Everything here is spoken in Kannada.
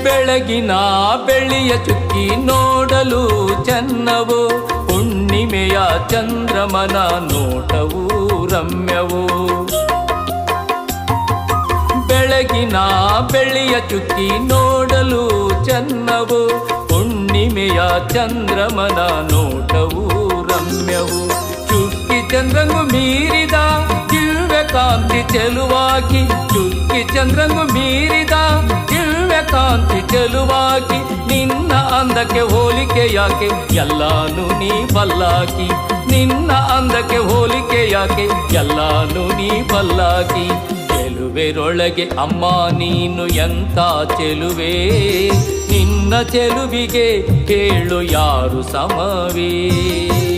ಬೆಳಗಿನ ಬೆಳ್ಳಿಯ ಚುಕ್ಕಿ ನೋಡಲು ಚೆನ್ನವು ಹುಣ್ಣಿಮೆಯ ಚಂದ್ರಮನ ನೋಟವು ರಮ್ಯವು ಬೆಳಗಿನ ಬೆಳ್ಳಿಯ ಚುಕ್ಕಿ ನೋಡಲು ಚೆನ್ನವು ಹುಣ್ಣಿಮೆಯ ಚಂದ್ರಮನ ನೋಟವು ರಮ್ಯವು ಚುಕ್ಕಿ ಚಂದ್ರಂಗು ಮೀರಿದ ದಿವ್ಯ ಕಾಂತಿ ಚೆಲುವಾಗಿ ಚುಕ್ಕಿ ಚಂದ್ರಂಗು ಮೀರಿದ ದಿವ್ಯ ಕಾಂತಿ ಚೆಲುವಾಗಿ ನಿನ್ನ ಅಂದಕ್ಕೆ ಹೋಲಿಕೆ ಯಾಕೆ ಎಲ್ಲಾನು ನೀ ಬಲ್ಲಾಕಿ ನಿನ್ನ ಅಂದಕ್ಕೆ ಹೋಲಿಕೆ ಯಾಕೆ ಎಲ್ಲಾನು ನೀ ಬಲ್ಲಾಕಿ ಚೆಲುವೆರೊಳಗೆ ಅಮ್ಮ ನೀನು ಎಂತ ಚೆಲುವೆ ನಿನ್ನ ಚೆಲುವಿಗೆ ಕೇಳು ಯಾರು ಸಮವೇ